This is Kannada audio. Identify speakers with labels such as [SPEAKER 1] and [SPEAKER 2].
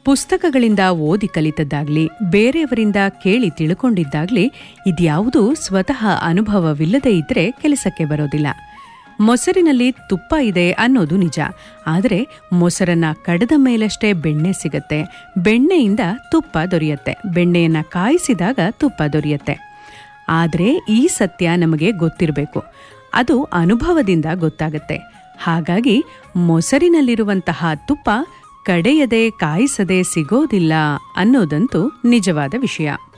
[SPEAKER 1] ಪುಸ್ತಕಗಳಿಂದ ಓದಿ ಕಲಿತದ್ದಾಗ್ಲಿ ಬೇರೆಯವರಿಂದ ಕೇಳಿ ತಿಳ್ಕೊಂಡಿದ್ದಾಗ್ಲಿ ಇದ್ಯಾವುದೂ ಸ್ವತಃ ಅನುಭವವಿಲ್ಲದೆ ಇದ್ರೆ ಕೆಲಸಕ್ಕೆ ಬರೋದಿಲ್ಲ ಮೊಸರಿನಲ್ಲಿ ತುಪ್ಪ ಇದೆ ಅನ್ನೋದು ನಿಜ ಆದರೆ ಮೊಸರನ್ನ ಕಡದ ಮೇಲಷ್ಟೇ ಬೆಣ್ಣೆ ಸಿಗತ್ತೆ ಬೆಣ್ಣೆಯಿಂದ ತುಪ್ಪ ದೊರೆಯತ್ತೆ ಬೆಣ್ಣೆಯನ್ನ ಕಾಯಿಸಿದಾಗ ತುಪ್ಪ ದೊರೆಯತ್ತೆ ಆದರೆ ಈ ಸತ್ಯ ನಮಗೆ ಗೊತ್ತಿರಬೇಕು ಅದು ಅನುಭವದಿಂದ ಗೊತ್ತಾಗತ್ತೆ ಹಾಗಾಗಿ ಮೊಸರಿನಲ್ಲಿರುವಂತಹ ತುಪ್ಪ ಕಡೆಯದೆ ಕಾಯಿಸದೆ ಸಿಗೋದಿಲ್ಲ ಅನ್ನೋದಂತೂ ನಿಜವಾದ ವಿಷಯ